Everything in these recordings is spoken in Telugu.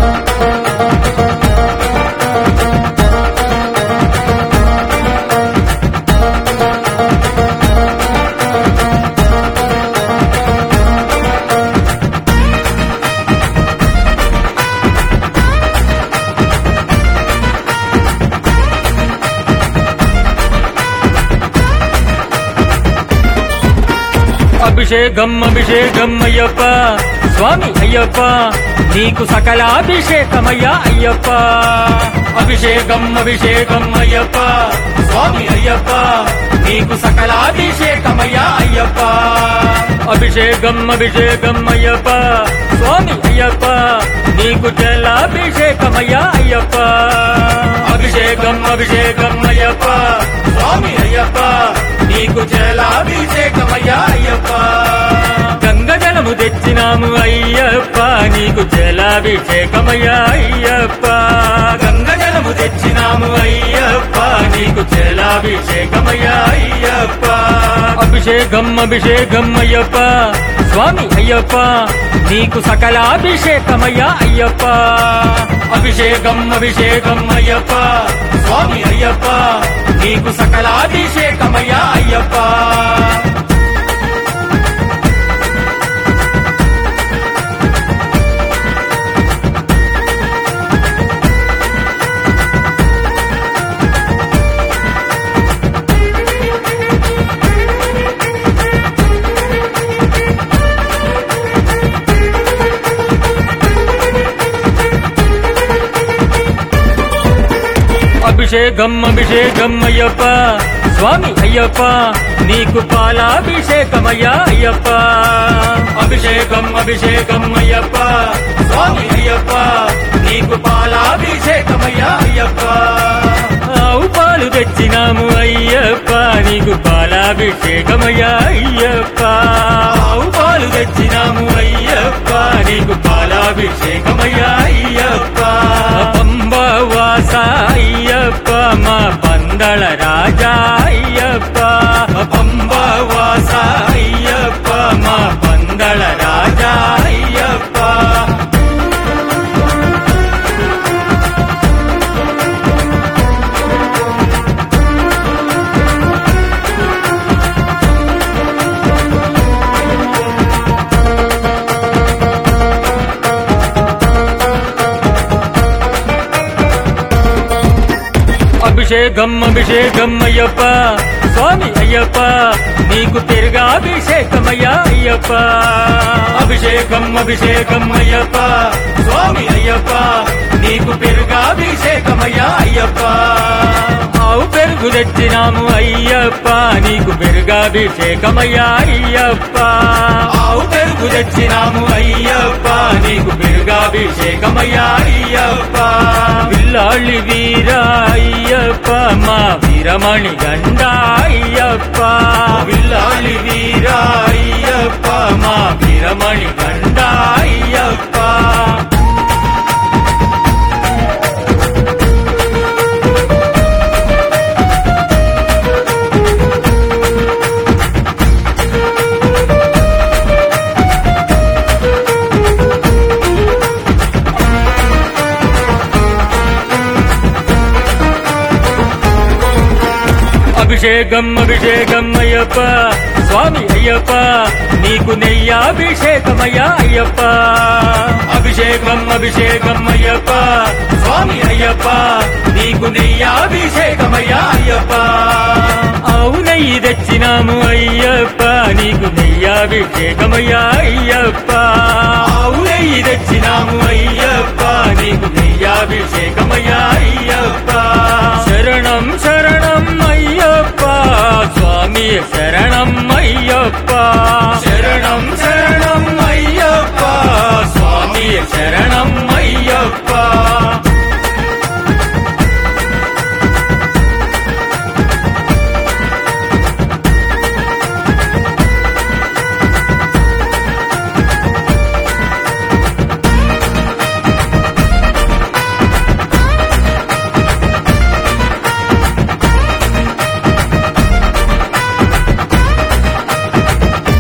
అభిషేకం అభిషేకం అయ్యప్ప స్వామి అయ్యప్ప నీకు సకలాభిషేకమయ్యా అయ్యప్ప అభిషేకం అభిషేకం అయ్యప్ప స్వామి అయ్యప్ప నీకు సకలాభిషేకమయ్యా అయ్యప్ప అభిషేకం అభిషేకం అయ్యప్ప స్వామి అయ్యప్ప నీకు జలాభిషేకమయ్యా అయ్యప్ప అభిషేకం అభిషేకం అయ్యప్ప స్వామి అయ్యప్ప నీకు జలాభిషేకమయ్యా అయ్యప్ప గంగ జలము తెచ్చినాము అయ్యప్ప నీకు జలాభిషేకమయ్యా అయ్యప్ప గంగ జలము తెచ్చినాము అయ్యప్ప నీకు జలాభిషేకమయ్యా అయ్యప్ప అభిషేకం అభిషేకం అయ్యప్ప స్వామి అయ్యప్ప నీకు సకలాభిషేకమయ్యా అయ్యప్ప అభిషేకం అభిషేకం అయ్యప్ప స్వామి అయ్యప్ప నీకు సకలాభిషేకమయ్యా అయ్యప్ప అభిషేకం అభిషేకం అయ్యప్ప స్వామి అయ్యప్ప నీకు పాలాభిషేకమయ్యా అయ్యప్ప అభిషేకం అభిషేకం అయ్యప్ప స్వామి అయ్యప్ప నీకు పాలాభిషేకమయ్యా అయ్యప్ప ఆవు పాలు తెచ్చినాము అయ్యప్ప నీకు పాలాభిషేకమయ్యా అయ్యప్ప ఆవు పాలు తెచ్చినాము అయ్యప్ప నీకు పాలాభిషేకమయ్యా అయ్యప్ప పంబవాస అయ్యప్ప మా పందళ రాజా అయ్యప్ప పంబవాస అయ్యప్ప మా పందళ రాజా అయ్యప్ప అభిషేకం అభిషేకం అయ్యప్ప స్వామి అయ్యప్ప నీకు తిరుగాభిషేకమయ్యా అయ్యప్ప అభిషేకం అభిషేకం అయ్యప్ప స్వామి అయ్యప్ప నీకు పెరుగాభిషేకమయ్యా అయ్యప్ప ఆవు పెరుగు తెచ్చినాము అయ్యప్ప నీకు పెరుగాభిషేకమయ్యా అయ్యప్ప ఆవు పెరుగు తెచ్చినాము అయ్యప్ప నీకు పెరుగాభిషేకమయ్యా అయ్యప్ప పిల్లాళ్ళి వీర అయ్యప్ప మా వీరమణి గండ అయ్యప్ప పిల్లాళ్ళి వీర అయ్యప్ప మా వీరమణి గండ అయ్యప్ప అభిషేకం అభిషేకం అయ్యప్ప స్వామి అయ్యప్ప నీకు నెయ్యాభిషేకమయ్యా అయ్యప్ప అభిషేకం అభిషేకం అయ్యప్ప స్వామి అయ్యప్ప నీకు నెయ్యాభిషేకమయ్యా అయ్యప్ప ఆవు నెయ్యి తెచ్చినాము అయ్యప్ప నీకు నెయ్యాభిషేకమయ్యా అయ్యప్ప ఆవు నెయ్యి తెచ్చినాము అయ్యప్ప నీకు నెయ్యాభిషేకమయ్యా అయ్యప్ప శరణం శరణం అయ్యప్ప స్వామి శరణం అయ్యప్ప శరణం శరణం అయ్యప్ప స్వామి శరణం అయ్యప్ప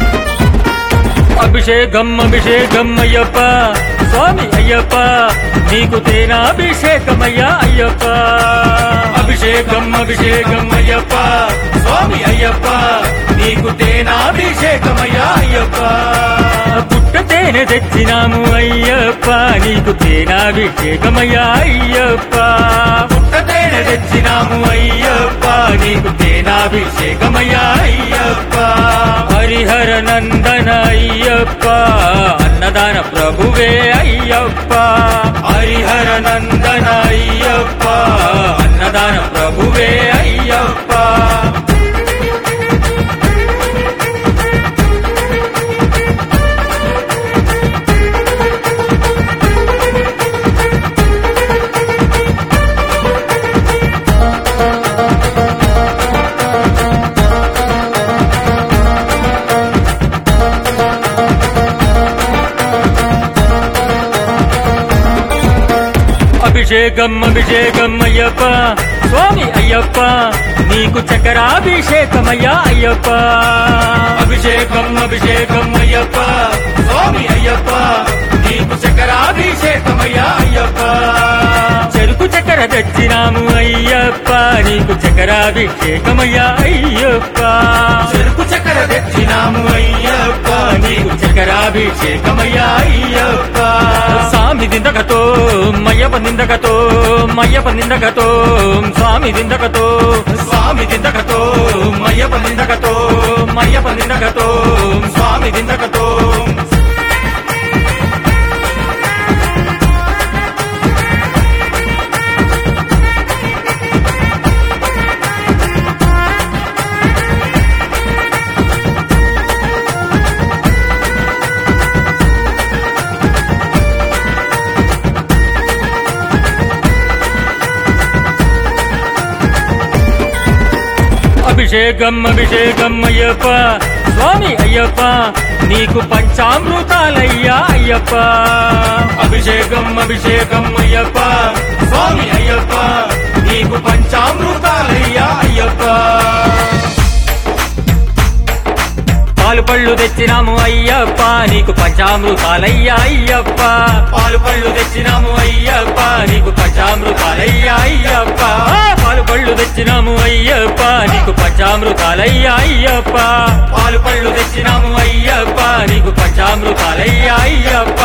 అభిషేకం అభిషేకం అయ్యప్ప స్వామి అయ్యప్ప నీకు తేనాభిషేకమయ్యా అయ్యప్ప అభిషేకం అభిషేకం అయ్యప్ప స్వామి అయ్యప్ప నీకు తేనాభిషేకమయ్యా అయ్యప్ప పుట్ట తేనె తెచ్చినాము అయ్యప్ప నీకు తేనాభిషేకమయ్యా అయ్యప్ప పుట్ట తేనె తెచ్చినాము అయ్యప్ప నీకు తేనాభిషేకమయ్యా అయ్యప్ప హరిహర నందన అయ్యప్ప అన్నదాన ప్రభువే అయ్యప్ప హరిహర నందన అయ్యప్ప అన్నదాన ప్రభువే అయ్యప్ప అభిషేకం అభిషేకం అయ్యప్ప స్వామి అయ్యప్ప నీకు చక్రాభిషేకమయ్యా అయ్యప్ప అభిషేకం అభిషేకం అయ్యప్ప స్వామి అయ్యప్ప నీకు చక్రాభిషేకమయ్యా అయ్యప్ప చెరుకు చక్కెర తెచ్చినాము అయ్యప్ప నీకు చక్రాభిషేకమయ్యా అయ్యప్ప చెరుకు చక్కెర తెచ్చినాము అయ్యప్ప నీకు చక్రాభిషేకమయ్యా అయ్యప్ప స్వామి దిందకతో మయ్యప్ప నిందకతో మయ్యప్ప నిందకతో స్వామి దిందకతో స్వామి దిందకతో మయ్యప్ప నిందకతో మయ్యప్ప నిందకతో స్వామి దిందకతో అభిషేకం అభిషేకం అయ్యప్ప స్వామి అయ్యప్ప నీకు పంచామృతాలయ్యా అయ్యప్ప అభిషేకం అభిషేకం అయ్యప్ప స్వామి అయ్యప్ప నీకు పంచామృతాలయ్యా అయ్యప్ప పాలు పళ్ళు తెచ్చినాము అయ్యప్ప నీకు పంచామృతాలయ్యా అయ్యప్ప పాలు పళ్ళు తెచ్చినాము అయ్యప్ప నీకు పంచామృతాలయ్యా అయ్యప్ప పాలు పళ్ళు తెచ్చినాము అయ్యప్ప నీకు పంచామృతాలయ్యా అయ్యప్ప పాలు పళ్ళు తెచ్చినాము అయ్యప్ప నీకు పంచామృతాలయ్యా అయ్యప్ప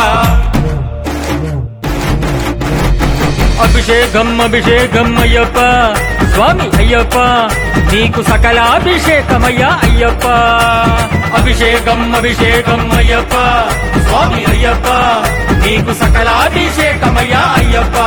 అభిషేకం అభిషేకం అయ్యప్ప స్వామి అయ్యప్ప నీకు సకలాభిషేకమయ్యా అయ్యప్ప అభిషేకం అభిషేకం అయ్యప్ప స్వామి అయ్యప్ప నీకు సకలాభిషేకమయ్యా అయ్యప్ప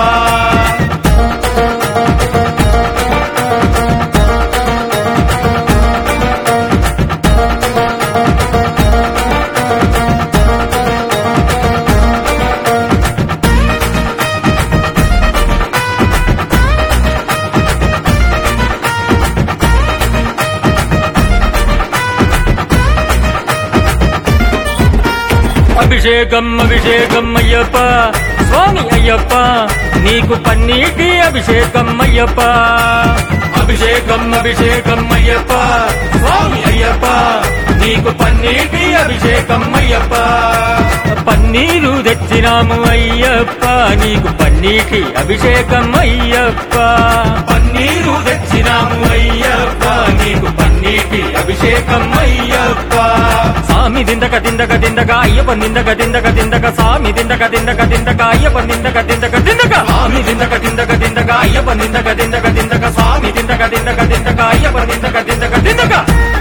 అభిషేకం అభిషేకం అయ్యప్ప స్వామి అయ్యప్ప నీకు పన్నీటి అభిషేకం అయ్యప్ప అభిషేకం అభిషేకం అయ్యప్ప స్వామి అయ్యప్ప నీకు పన్నీటి అభిషేకం అయ్యప్ప పన్నీరు తెచ్చినాము అయ్యప్ప నీకు పన్నీటి అభిషేకం అయ్యప్ప పన్నీరు తెచ్చినాము అయ్యప్ప నీకు పన్నీటి అభిషేకం అయ్యప్ప స్వామి దిందక దిందక దిందక అయ్యప్ప నిందక దిందక దిందక స్వామి దిందక దిందక దిందక అయ్యప్ప నిందక దిందక దిందక స్వామి దిందక దిందక దిందక అయ్యప్ప నిందక దిందక దిందక స్వామి దిందక దిందక దిందక అయ్యప్ప నిందక దిందక దిందక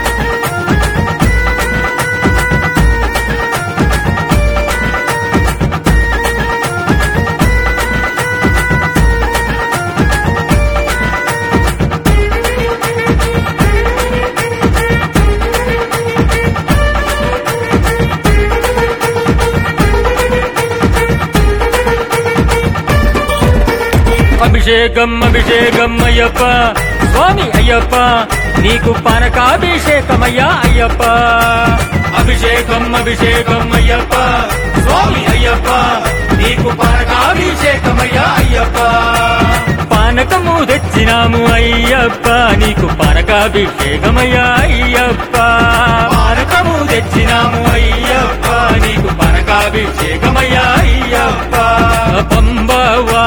అభిషేకం అభిషేకం అయ్యప్ప స్వామి అయ్యప్ప నీకు పానకాభిషేకమయ్యా అయ్యప్ప అభిషేకం అభిషేకం అయ్యప్ప స్వామి అయ్యప్ప నీకు పానకాభిషేకమయ్యా అయ్యప్ప పానకము తెచ్చినాము అయ్యప్ప నీకు పానకాభిషేకమయ్యా అయ్యప్ప పానకము తెచ్చినాము అయ్యప్ప నీకు పానకాభిషేకమయ్యా అయ్యప్ప పంబవ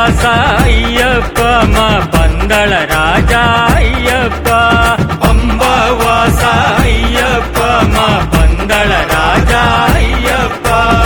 పందళ రాజా అయ్యప్ప పంబవాస అయ్యప్ప మా పందళ రాజా అయ్యప్ప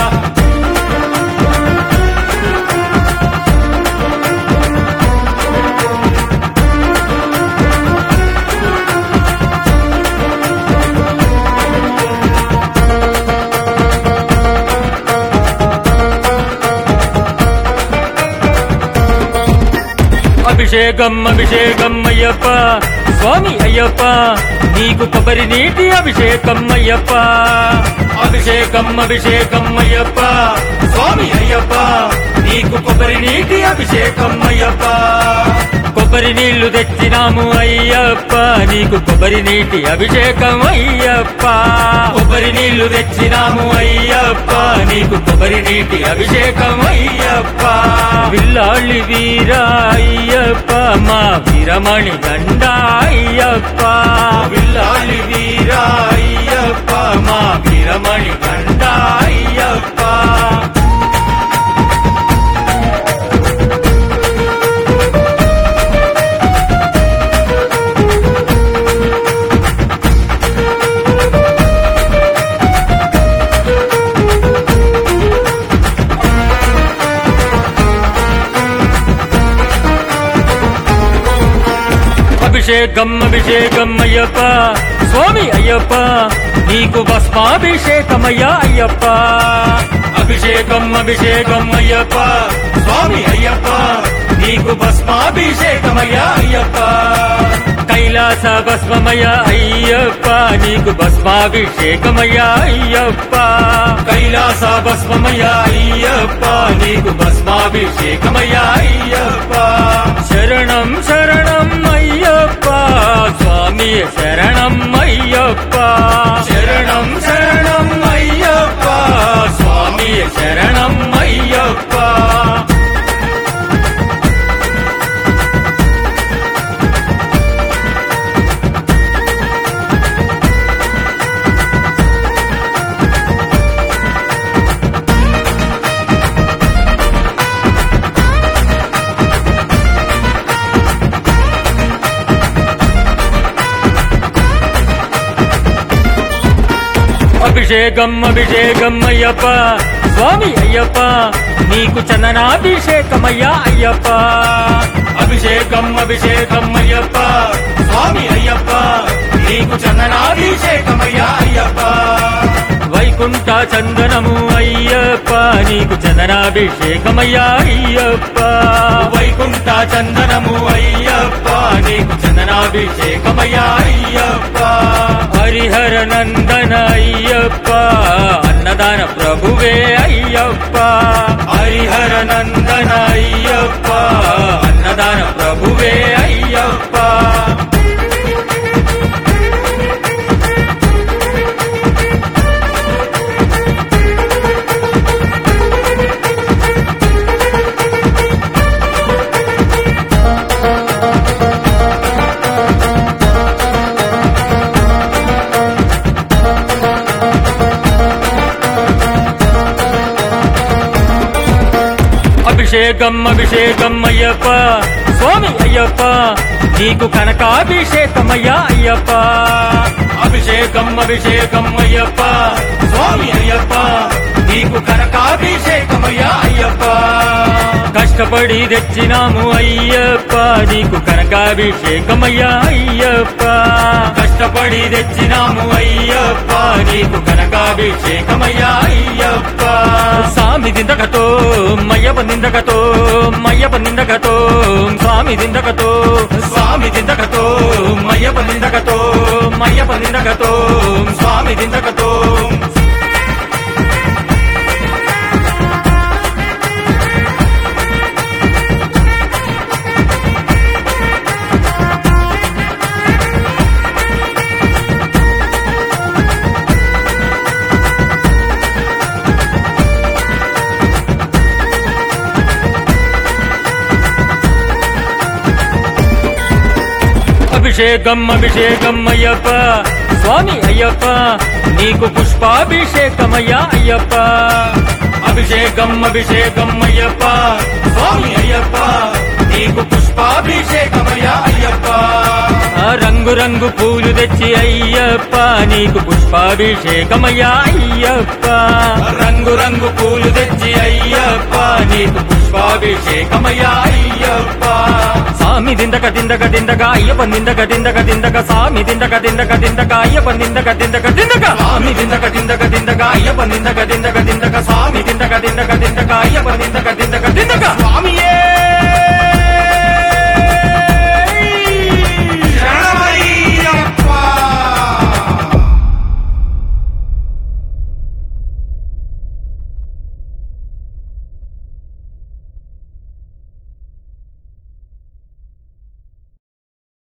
అభిషేకం అభిషేకం అయ్యప్ప స్వామి అయ్యప్ప నీకు కొబ్బరి నీటి అభిషేకం అయ్యప్ప అభిషేకం అభిషేకం అయ్యప్ప స్వామి అయ్యప్ప నీకు కొబ్బరి నీటి అభిషేకం అయ్యప్ప కొబ్బరి నీళ్లు తెచ్చినాము అయ్యప్ప నీకు కొబ్బరి నీటి అభిషేకం అయ్యప్ప కొబ్బరి నీళ్లు తెచ్చినాము అయ్యప్ప నీకు కొబ్బరి నీటి అభిషేకం అయ్యప్ప విల్లాళ్ళి వీర అయ్యప్ప మా వీరమణి గండ అయ్యప్ప విల్లాళ్ళి వీర అయ్యప్ప మా వీరమణి గండ అయ్యప్ప అభిషేకం అభిషేకం అయ్యప్ప స్వామి అయ్యప్ప నీకు భస్మాభిషేకమయ్యా అయ్యప్ప అభిషేకం అభిషేకం అయ్యప్ప స్వామి అయ్యప్ప నీకు భస్మాభిషేకమయ్యా అయ్యప్ప కైలాస భస్మమయ అయ్యప్ప నీకు భస్మాభిషేకమయ్యా అయ్యప్ప కైలాస భస్మమయ అయ్యప్ప నీకు భస్మాభిషేకమయ్యా అయ్యప్ప శరణం శరణం అయ్యప్ప స్వామి శరణం అయ్యప్ప శరణం శరణం అయ్యప్ప స్వామి శరణం అయ్యప్ప అభిషేకం అభిషేకం అయ్యప్ప స్వామి అయ్యప్ప నీకు చందనాభిషేకమయ్యా అయ్యప్ప అభిషేకం అభిషేకం అయ్యప్ప స్వామి అయ్యప్ప నీకు చందనాభిషేకమయ్యా అయ్యప్ప వైకుంఠ చందనము అయ్యప్ప నీకు చందనాభిషేకమయ్యా అయ్యప్ప వైకుంఠ చందనము అయ్యప్ప నీకు చందనాభిషేకమయ్యా అయ్యప్ప హరిహర నందన అయ్యప్ప అన్నదాన ప్రభువే అయ్యప్ప హరిహర నందన అయ్యప్ప అన్నదాన ప్రభువే అయ్యప్ప అభిషేకం అభిషేకం అయ్యప్ప స్వామి అయ్యప్ప నీకు కనకాభిషేకమయ్యా అయ్యప్ప అభిషేకం అభిషేకం అయ్యప్ప స్వామి అయ్యప్ప నీకు కనకాభిషేకమయ్యా అయ్యప్ప కష్టపడి తెచ్చినాము అయ్యప్ప నీకు కనకాభిషేకమయ్యా అయ్యప్ప కష్టపడి తెచ్చినాము అయ్యప్ప నీకు కనకాభిషేకమయ్యా అయ్యప్ప స్వామి దిందకతో మయ్యప్ప నిందకతో మయ్యప్ప నిందకతో స్వామి దిందకతో స్వామి దిందకతో మయ్యప్ప నిందకతో మయ్యప్ప నిందకతో స్వామి దిందకతో అభిషేకం అభిషేకం అయ్యప్ప స్వామి అయ్యప్ప నీకు పుష్పాభిషేకమయ్యా అయ్యప్ప అభిషేకం అభిషేకం అయ్యప్ప స్వామి అయ్యప్ప నీకు పుష్పాభిషేకమయ్యా రంగు పూలు తెచ్చి అయ్యప్ప నీకు పుష్పాభిషేకమయ్యా అయ్యప్ప రంగు రంగు పూలు తెచ్చి అయ్యప్ప నీకు పుష్పాభిషేకమయ్యా అయ్యప్ప సామి దిందక దిందక దిందక అయ్యప్ప దిందక దిందక దిందక సామి దిందక దిందక దిందక అయ్యప్ప దిందక దిందక దిందక సామి దిందక దిందక దిందక అయ్యప్ప దిందక దిందక దిందక సామి దిందక దిందక దిందక అయ్యప్ప దిందక దిందక దిందక స్వామి